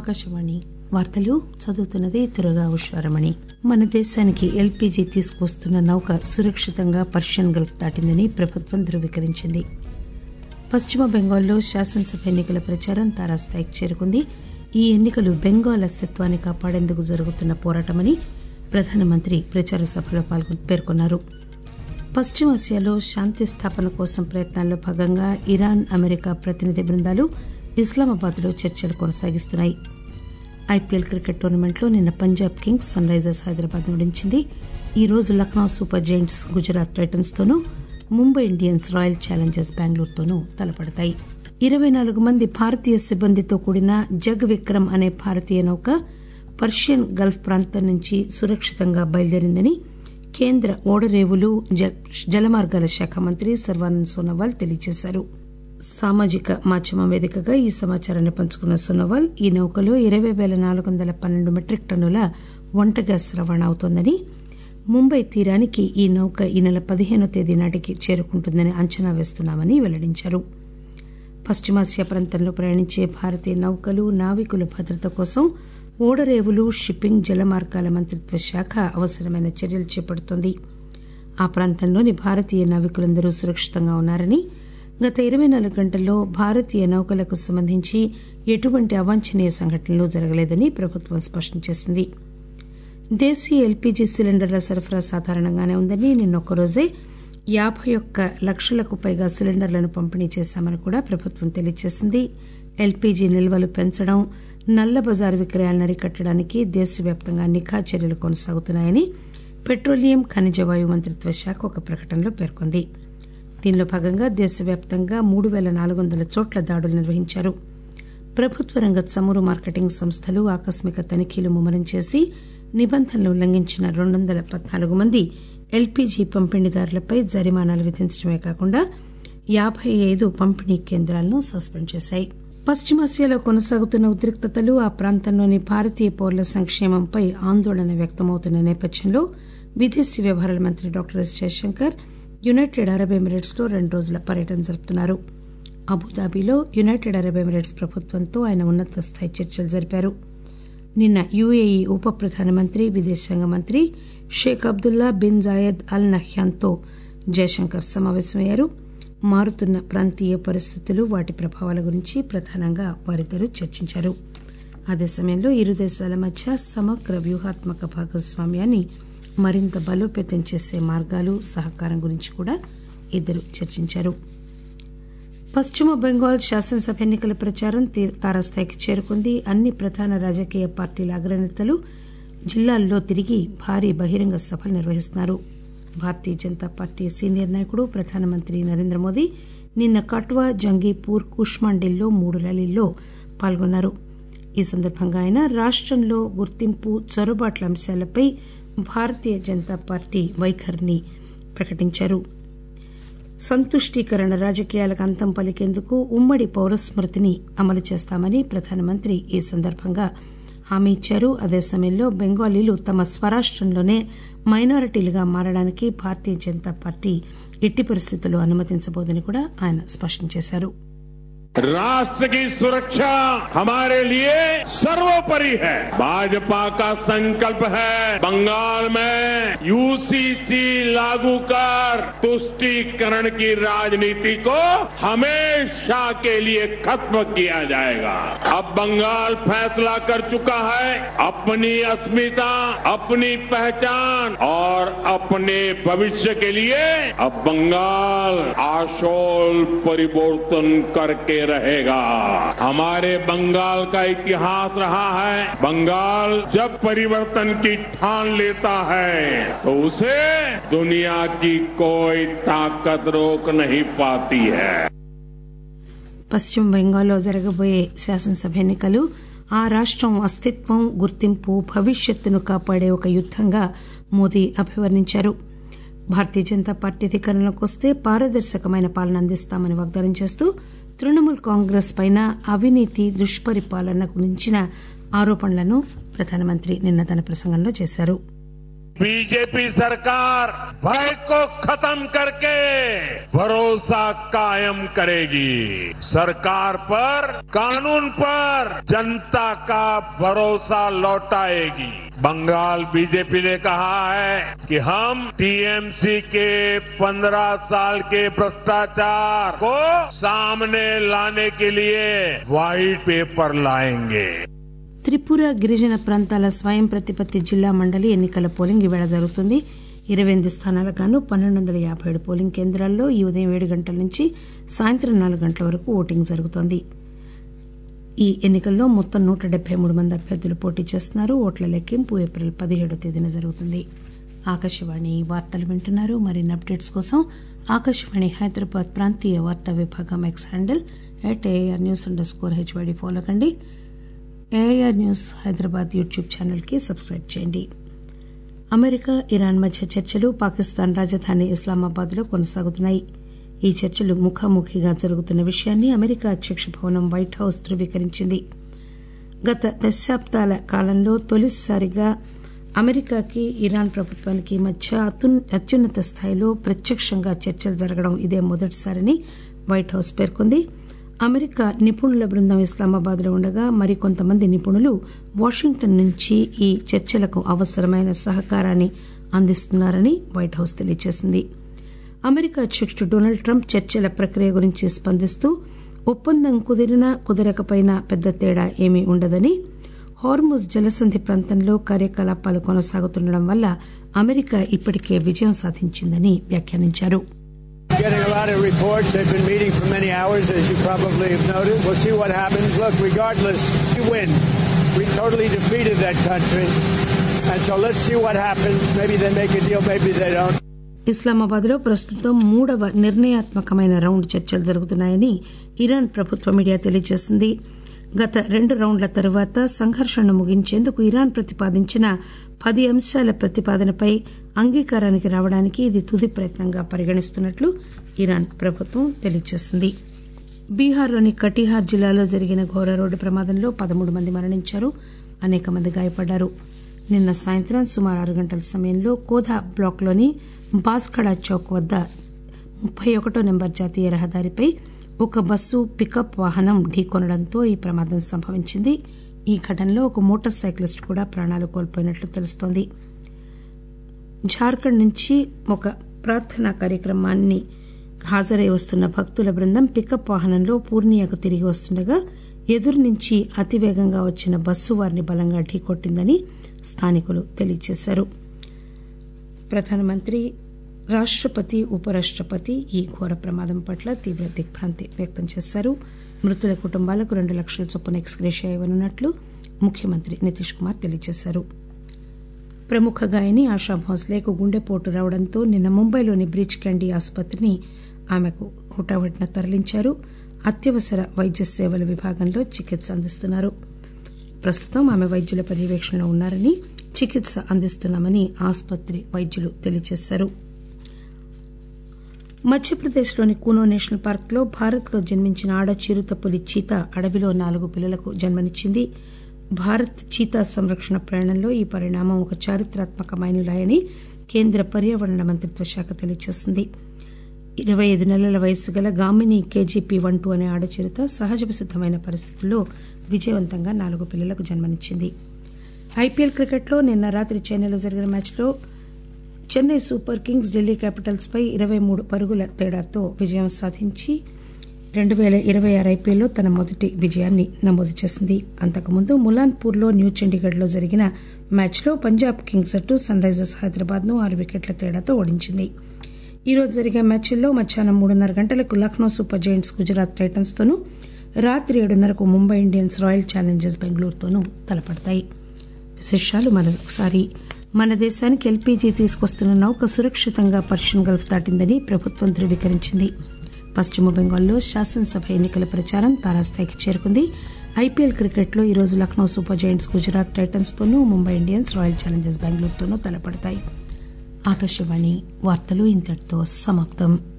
ఆకాశవాణి వార్తలు చదువుతున్నది తురగా ఉషారమణి మన దేశానికి ఎల్పీజీ తీసుకువస్తున్న నౌక సురక్షితంగా పర్షియన్ గల్ఫ్ దాటిందని ప్రభుత్వం ధృవీకరించింది పశ్చిమ బెంగాల్లో శాసనసభ ఎన్నికల ప్రచారం తారాస్థాయికి చేరుకుంది ఈ ఎన్నికలు బెంగాల్ అస్తిత్వాన్ని కాపాడేందుకు జరుగుతున్న పోరాటమని ప్రధానమంత్రి ప్రచార సభలో పాల్గొని పేర్కొన్నారు పశ్చిమాసియాలో శాంతి స్థాపన కోసం ప్రయత్నాల్లో భాగంగా ఇరాన్ అమెరికా ప్రతినిధి బృందాలు ఇస్లామాబాద్ లో చర్చలు కొనసాగిస్తున్నాయి ఐపీఎల్ క్రికెట్ టోర్నమెంట్లో నిన్న Punjab Kings Sunrisers Hyderabad ఓడించింది ఈ రోజు Lucknow Super Giants Gujarat Titans తోనూ ముంబై ఇండియన్స్ రాయల్ ఛాలెంజర్స్ బెంగళూరుతోనూ తలపడతాయి ఇరవై నాలుగు మంది భారతీయ సిబ్బందితో కూడిన జగ్ విక్రమ్ అనే భారతీయ నౌక పర్షియన్ గల్ఫ్ ప్రాంతం నుంచి సురక్షితంగా బయలుదేరిందని కేంద్ర ఓడరేవులు జలమార్గాల శాఖ మంత్రి సర్వానంద్ సోనోవాల్ తెలియజేశారు సామాజిక మాధ్యమం వేదికగా ఈ సమాచారాన్ని పంచుకున్న సోనోవాల్ ఈ నౌకలో ఇరవై పేల నాలుగు వందల పన్నెండు మెట్రిక్ టన్నుల వంట గ్యాస్ రవాణా అవుతోందని ముంబై తీరానికి ఈ నౌక ఈ నెల పదిహేనో తేదీ నాటికి చేరుకుంటుందని అంచనా వేస్తున్నామని వెల్లడించారు పశ్చిమాసియా ప్రాంతంలో ప్రయాణించే భారతీయ నౌకలు నావికుల భద్రత కోసం ఓడరేవులు షిప్పింగ్ జలమార్గాల మంత్రిత్వ శాఖ అవసరమైన చర్యలు చేపడుతోంది ఆ ప్రాంతంలోని భారతీయ నావికులందరూ సురక్షితంగా ఉన్నారని గత ఇరవై నాలుగు గంటల్లో భారతీయ నౌకలకు సంబంధించి ఎటువంటి అవాంఛనీయ సంఘటనలు జరగలేదని ప్రభుత్వం స్పష్టం చేసింది దేశీయ ఎల్పీజీ సిలిండర్ల సరఫరా సాధారణంగానే ఉందని నిన్నొక్కరోజే యాబై ఒక్క లక్షలకు పైగా సిలిండర్లను పంపిణీ చేశామని కూడా ప్రభుత్వం తెలియజేసింది ఎల్పీజీ నిల్వలు పెంచడం నల్ల బజారు విక్రయాలను అరికట్టడానికి దేశవ్యాప్తంగా నిఘా చర్యలు కొనసాగుతున్నాయని పెట్రోలియం ఖనిజ వాయు మంత్రిత్వ శాఖ ఒక ప్రకటనలో పేర్కొంది దీనిలో భాగంగా దేశవ్యాప్తంగా మూడు పేల నాలుగు వందల చోట్ల దాడులు నిర్వహించారు ప్రభుత్వ రంగ చమురు మార్కెటింగ్ సంస్థలు ఆకస్మిక తనిఖీలు ముమ్మరం చేసి నిబంధనలు ఉల్లంఘించిన రెండు వందల పద్నాలుగు మంది ఎల్పీజీ పంపిణీదారులపై జరిమానాలు విధించడమే కాకుండా యాబై ఐదు పంపిణీ కేంద్రాలను సస్పెండ్ చేశాయి పశ్చిమాసియాలో కొనసాగుతున్న ఉద్రిక్తతలు ఆ ప్రాంతంలోని భారతీయ పౌరుల సంక్షేమంపై ఆందోళన వ్యక్తమవుతున్న నేపథ్యంలో విదేశీ వ్యవహారాల మంత్రి doctor S Jaishankar United Arab Emirates లో రెండు రోజుల పర్యటన జరుపుతున్నారు అబుదాబిలో యునైటెడ్ అరబ్ ఎమిరేట్స్ ప్రభుత్వంతో ఆయన ఉన్నత స్థాయి చర్చలు జరిపారు నిన్న యుఏఈ ఉప ప్రధానమంత్రి విదేశాంగ మంత్రి Sheikh Abdullah bin Zayed Al నహ్యాన్తో జయశంకర్ సమావేశమయ్యారు మారుతున్న ప్రాంతీయ పరిస్థితులు వాటి ప్రభావాల గురించి ప్రధానంగా వారిద్దరూ చర్చించారు అదే సమయంలో ఇరు దేశాల మధ్య సమగ్ర వ్యూహాత్మక భాగస్వామ్యాన్ని మరింత బలోపేతం చేసే మార్గాలు సహకారం గురించి కూడా ఇద్దరు చర్చించారు పశ్చిమ బెంగాల్ శాసనసభ ఎన్నికల ప్రచారం తారాస్థాయికి చేరుకుంది అన్ని ప్రధాన రాజకీయ పార్టీల అగ్రనేతలు జిల్లాల్లో తిరిగి భారీ బహిరంగ సభలు నిర్వహిస్తున్నారు భారతీయ జనతా పార్టీ సీనియర్ నాయకుడు ప్రధానమంత్రి నరేంద్ర మోదీ నిన్న కట్వా జంగీపూర్ కుష్మాండిల్లో మూడు ర్యాలీల్లో పాల్గొన్నారు ఈ సందర్భంగా ఆయన రాష్టంలో గుర్తింపు చొరబాట్ల అంశాలపై భారతీయ జనతా పార్టీ వైఖరిని ప్రకటించారు సంతుష్టీకరణ రాజకీయాలకు అంతం పలికేందుకు ఉమ్మడి పౌరస్మృతిని అమలు చేస్తామని ప్రధానమంత్రి ఈ సందర్భంగా హామీ ఇచ్చారు అదే సమయంలో బెంగాలీలు తమ స్వరాష్టంలోనే మైనారిటీలుగా మారడానికి భారతీయ జనతా పార్టీ ఎట్టి పరిస్థితుల్లో అనుమతించబోదని కూడా ఆయన స్పష్టం చేశారు राष्ट्र की सुरक्षा हमारे लिए सर्वोपरि है भाजपा का संकल्प है बंगाल में यूसीसी लागू कर तुष्टीकरण की राजनीति को हमेशा के लिए खत्म किया जाएगा अब बंगाल फैसला कर चुका है अपनी अस्मिता अपनी पहचान और अपने भविष्य के लिए अब बंगाल आशोल परिवर्तन करके रहेगा हमारे बंगाल का इतिहास रहा है बंगाल जब परिवर्तन की ठान लेता है तो उसे दुनिया की कोई ताकत रोक नहीं पाती है పశ్చిమ బెంగాల్లో జరగబోయే శాసనసభ ఎన్నికలు ఆ రాష్టం అస్తిత్వం గుర్తింపు భవిష్యత్తును కాపాడే ఒక యుద్దంగా మోదీ అభివర్ణించారు భారతీయ జనతా పార్టీ అధికారంలోకి వస్తే పారదర్శకమైన పాలన అందిస్తామని వాగ్దానం చేస్తూ తృణమూల్ కాంగ్రెస్ పైన అవినీతి దుష్పరిపాలన గురించిన ఆరోపణలను ప్రధానమంత్రి నిన్న తన ప్రసంగంలో చేశారు बीजेपी सरकार भय को खत्म करके भरोसा कायम करेगी सरकार पर कानून पर जनता का भरोसा लौटाएगी बंगाल बीजेपी ने कहा है कि हम टीएमसी के 15 साल के भ्रष्टाचार को सामने लाने के लिए व्हाइट पेपर लाएंगे త్రిపుర గిరిజన ప్రాంతాల స్వయం ప్రతిపత్తి జిల్లా మండలి ఎన్నికల పోలింగ్ ఈవేళ జరుగుతుంది ఇరవై ఎనిమిది స్థానాలకు గాను పన్నెండు వందల యాభై ఏడు పోలింగ్ కేంద్రాల్లో ఈ ఉదయం ఏడు గంటల నుంచి సాయంత్రం నాలుగు గంటల వరకు ఓటింగ్ జరుగుతోంది ఈ ఎన్నికల్లో మొత్తం నూట డెబ్బై మూడు మంది అభ్యర్థులు పోటీ చేస్తున్నారు ఓట్ల లెక్కింపు ఏప్రిల్ పదిహేడో తేదీన జరుగుతుంది ఆకాశవాణి వార్తలు వింటున్నారు మరిన్ని అప్డేట్స్ కోసం ఆకాశవాణి హైదరాబాద్ ప్రాంతీయ వార్తా విభాగం X handle at AR news underscore HYD follow కండి AIR news Hyderabad YouTube channel కి సబ్స్క్రైబ్ చేయండి అమెరికా ఇరాన్ మధ్య చర్చలు పాకిస్తాన్ రాజధాని ఇస్లామాబాద్ లో కొనసాగుతున్నాయి ఈ చర్చలు ముఖాముఖిగా జరుగుతున్న విషయాన్ని అమెరికా అధ్యక్ష భవనం వైట్ హౌస్ ధృవీకరించింది గత దశాబ్దాల కాలంలో తొలిసారిగా అమెరికాకి ఇరాన్ ప్రభుత్వానికి మధ్య అత్యున్నత స్థాయిలో ప్రత్యక్షంగా చర్చలు జరగడం ఇదే మొదటిసారని వైట్ హౌస్ పేర్కొంది అమెరికా నిపుణుల బృందం ఇస్లామాబాద్ లో ఉండగా మరికొంతమంది నిపుణులు వాషింగ్టన్ నుంచి ఈ చర్చలకు అవసరమైన సహకారాన్ని అందిస్తున్నారని వైట్ హౌస్ తెలియజేసింది అమెరికా అధ్యకుడు డొనాల్డ్ ట్రంప్ చర్చల ప్రక్రియ గురించి స్పందిస్తూ ఒప్పందం కుదిరినా కుదరకపోయినా పెద్ద తేడా ఏమీ ఉండదని హార్ముజ్ జలసంధి ప్రాంతంలో కార్యకలాపాలు కొనసాగుతుండడం వల్ల అమెరికా ఇప్పటికే విజయం సాధించిందని వ్యాఖ్యానించారు Getting a lot of reports. They've been meeting for many hours, as you probably have noted. We'll see what happens. Look, regardless, we win. We totally defeated that country. And so let's see what happens. Maybe they make a deal, maybe they don't. Islamabad లో ప్రస్తుతం మూడవ నిర్ణయాత్మకమైన round చర్చలు జరుగుతున్నాయని Iran ప్రభుత్వ media తెలియజేసింది గత రెండు రౌండ్ల తర్వాత సంఘర్షణను ముగించేందుకు ఇరాన్ ప్రతిపాదించిన పది అంశాల ప్రతిపాదనపై అంగీకారానికి రావడానికి ఇది తుది ప్రయత్నంగా పరిగణిస్తున్నట్లు ఇరాన్ ప్రభుత్వం తెలియజేసింది బీహార్లోని కటిహార్ జిల్లాలో జరిగిన ఘోర రోడ్డు ప్రమాదంలో పదమూడు మంది మరణించారు అనేక మంది గాయపడ్డారు నిన్న సాయంత్రం సుమారు ఆరు గంటల సమయంలో కోధా బ్లాక్లోని బాస్ఖడా చౌక్ వద్ద ముప్పై ఒకటో నెంబర్ జాతీయ రహదారిపై ఒక బస్సు పికప్ వాహనం ఢీకొనడంతో ఈ ప్రమాదం సంభవించింది ఈ ఘటనలో ఒక మోటార్ సైక్లిస్ట్ కూడా ప్రాణాలు కోల్పోయినట్లు తెలుస్తోంది జార్ఖండ్ నుంచి ఒక ప్రార్థనా కార్యక్రమాన్ని హాజరై వస్తున్న భక్తుల బృందం పికప్ వాహనంలో పూర్ణియాకు తిరిగి వస్తుండగా ఎదురు నుంచి అతివేగంగా వచ్చిన బస్సు వారిని బలంగా ఢీకొట్టిందని స్థానికులు తెలియజేశారు ప్రధానమంత్రి రాష్టపతి ఉపరాష్టపతి ఈ ఘోర ప్రమాదం పట్ల తీవ్ర దిగ్భ్రాంతి వ్యక్తం చేశారు మృతుల కుటుంబాలకు రెండు లక్షల చొప్పున ఎక్స్గ్రేషియా ఇవ్వనున్నట్లు ముఖ్యమంత్రి నితీష్ కుమార్ తెలియజేశారు ప్రముఖ గాయని ఆశా భోస్లేకు గుండెపోటు రావడంతో నిన్న ముంబైలోని బ్రీచ్ క్యాండీ ఆసుపత్రిని ఆమెకు హుటాహుటిన తరలించారు అత్యవసర వైద్య సేవల విభాగంలో చికిత్స అందిస్తున్నారు ప్రస్తుతం ఆమె వైద్యుల పర్యవేక్షణలో ఉన్నారని చికిత్స అందిస్తున్నామని ఆసుపత్రి వైద్యులు తెలియజేశారు మధ్యప్రదేశ్లోని కూనో నేషనల్ పార్క్లో భారత్లో జన్మించిన ఆడ చిరుతపులి చీత అడవిలో నాలుగు పిల్లలకు జన్మనిచ్చింది భారత్ చీతా సంరక్షణ ప్రయాణంలో ఈ పరిణామం ఒక చారిత్రాత్మక మైలురాయని కేంద్ర పర్యావరణ మంత్రిత్వ శాఖ తెలియజేసింది ఇరవై ఐదు నెలల వయసు గల గామిని కేజీపీ వన్ టూ అనే ఆడచిరుత సహజ సిద్దమైన పరిస్థితుల్లో విజయవంతంగా నాలుగు పిల్లలకు జన్మనిచ్చింది ఐపీఎల్ క్రికెట్లో నిన్న రాత్రి చెన్నైలో జరిగిన మ్యాచ్లో Chennai Super Kings Delhi Capitals పై ఇరవై మూడు పరుగుల తేడాతో విజయం సాధించి రెండు పేల ఇరవై ఆరు ఐపీఎల్లో తన మొదటి విజయాన్ని నమోదు చేసింది అంతకుముందు ములాన్పూర్లో న్యూ చండీగఢ్లో జరిగిన మ్యాచ్లో పంజాబ్ కింగ్స్ జట్టు సన్ రైజర్స్ హైదరాబాద్ను ఆరు వికెట్ల తేడాతో ఓడించింది ఈ రోజు జరిగే మ్యాచ్ల్లో మధ్యాహ్నం మూడున్నర గంటలకు Lucknow Super Giants Gujarat Titans తోనూ రాత్రి ఏడున్నరకు ముంబై ఇండియన్స్ రాయల్ ఛాలెంజర్స్ బెంగళూరుతోనూ తలపడతాయి విశేషాలు మరోసారి మన దేశానికి ఎల్పీజీ తీసుకొస్తున్న నౌక సురక్షితంగా పర్షియన్ గల్ఫ్ దాటిందని ప్రభుత్వం ధృవీకరించింది పశ్చిమ బెంగాల్లో శాసనసభ ఎన్నికల ప్రచారం తారాస్థాయికి చేరుకుంది ఐపీఎల్ క్రికెట్లో ఈరోజు Lucknow Super Giants Gujarat Titans తోనూ ముంబై ఇండియన్స్ రాయల్ ఛాలెంజర్స్ బెంగళూరుతోనూ తలపడతాయి ఆకాశవాణి వార్తలు ఇంతటితో సమాప్తం